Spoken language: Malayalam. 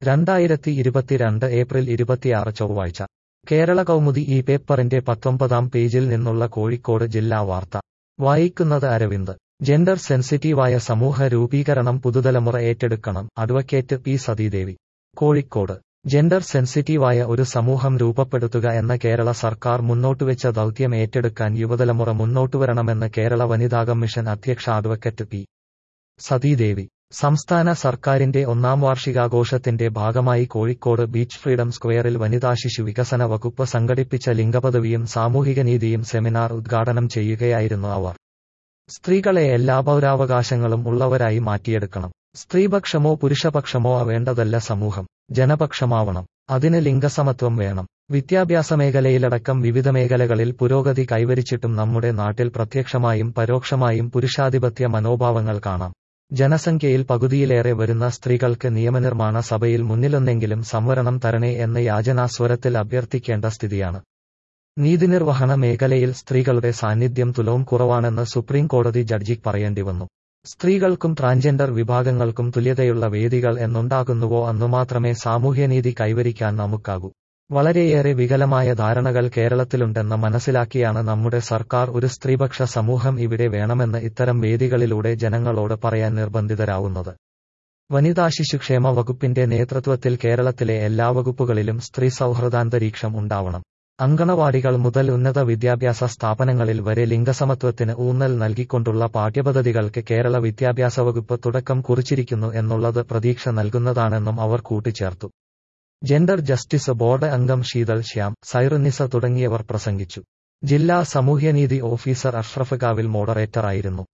രണ്ടായിരത്തി ഇരുപത്തിരണ്ട് ഏപ്രിൽ ഇരുപത്തിയാറ് ചൊവ്വാഴ്ച കേരള കൗമുദി ഈ പേപ്പറിന്റെ പത്തൊമ്പതാം പേജിൽ നിന്നുള്ള കോഴിക്കോട് ജില്ലാ വാർത്ത വായിക്കുന്നത് അരവിന്ദ് ജെൻഡർ സെൻസിറ്റീവായ സമൂഹ രൂപീകരണം പുതുതലമുറ ഏറ്റെടുക്കണം advocate P Sathidevi Kozhikode gender സെൻസിറ്റീവായ ഒരു സമൂഹം രൂപപ്പെടുത്തുക എന്ന കേരള സർക്കാർ മുന്നോട്ടുവെച്ച ദൗത്യം ഏറ്റെടുക്കാൻ യുവതലമുറ മുന്നോട്ടുവരണമെന്ന് കേരള വനിതാ കമ്മീഷൻ അധ്യക്ഷ അഡ്വക്കറ്റ് പി സതീദേവി സംസ്ഥാന സർക്കാരിന്റെ ഒന്നാം വാർഷികാഘോഷത്തിന്റെ ഭാഗമായി കോഴിക്കോട് ബീച്ച് ഫ്രീഡം സ്ക്വയറിൽ വനിതാ ശിശു വികസന വകുപ്പ് സംഘടിപ്പിച്ച ലിംഗപദവിയും സാമൂഹികനീതിയും സെമിനാർ ഉദ്ഘാടനം ചെയ്യുകയായിരുന്നു അവർ സ്ത്രീകളെ എല്ലാ പൗരാവകാശങ്ങളും ഉള്ളവരായി മാറ്റിയെടുക്കണം സ്ത്രീപക്ഷമോ പുരുഷപക്ഷമോ വേണ്ടതല്ല സമൂഹം ജനപക്ഷമാവണം അതിന് ലിംഗസമത്വം വേണം വിദ്യാഭ്യാസ മേഖലയിലടക്കം വിവിധ മേഖലകളിൽ പുരോഗതി കൈവരിച്ചിട്ടും നമ്മുടെ നാട്ടിൽ പ്രത്യക്ഷമായും പരോക്ഷമായും പുരുഷാധിപത്യ മനോഭാവങ്ങൾ കാണാം ജനസംഖ്യയിൽ പകുതിയിലേറെ വരുന്ന സ്ത്രീകൾക്ക് നിയമനിർമ്മാണ സഭയിൽ മുന്നിലൊന്നെങ്കിലും സംവരണം തരണേ എന്ന യാചനാസ്വരത്തിൽ അഭ്യർത്ഥിക്കേണ്ട സ്ഥിതിയാണ് നീതിനിർവഹണ മേഖലയിൽ സ്ത്രീകളുടെ സാന്നിധ്യം തുലവും കുറവാണെന്ന് സുപ്രീം കോടതി ജഡ്ജി പറയേണ്ടി വന്നു സ്ത്രീകൾക്കും ട്രാൻജെൻഡർ വിഭാഗങ്ങൾക്കും തുല്യതയുള്ള വേദികൾ എന്നുണ്ടാകുന്നുവോ അന്നുമാത്രമേ സാമൂഹ്യനീതി കൈവരിക്കാൻ നമുക്കാകൂ വളരെയേറെ വികലമായ ധാരണകൾ കേരളത്തിലുണ്ടെന്ന് മനസ്സിലാക്കിയാണ് നമ്മുടെ സർക്കാർ ഒരു സ്ത്രീപക്ഷ സമൂഹം ഇവിടെ വേണമെന്ന് ഇത്തരം വേദികളിലൂടെ ജനങ്ങളോട് പറയാൻ നിർബന്ധിതരാവുന്നത് വനിതാ ശിശുക്ഷേമ വകുപ്പിന്റെ നേതൃത്വത്തിൽ കേരളത്തിലെ എല്ലാ വകുപ്പുകളിലും സ്ത്രീ സൗഹൃദാന്തരീക്ഷം ഉണ്ടാവണം അങ്കണവാടികൾ മുതൽ ഉന്നത വിദ്യാഭ്യാസ സ്ഥാപനങ്ങളിൽ വരെ ലിംഗസമത്വത്തിന് ഊന്നൽ നൽകിക്കൊണ്ടുള്ള പാഠ്യപദ്ധതികൾക്ക് കേരള വിദ്യാഭ്യാസ വകുപ്പ് തുടക്കം കുറിച്ചിരിക്കുന്നു എന്നുള്ളത് പ്രതീക്ഷ നൽകുന്നതാണെന്നും അവർ കൂട്ടിച്ചേർത്തു ജെൻഡർ ജസ്റ്റിസ് ബോർഡ് അംഗം ശീതൾ ശ്യാം സൈറുനിസ തുടങ്ങിയവർ പ്രസംഗിച്ചു ജില്ലാ സാമൂഹ്യനീതി ഓഫീസർ അഷ്റഫ് കാവിൽ മോഡറേറ്ററായിരുന്നു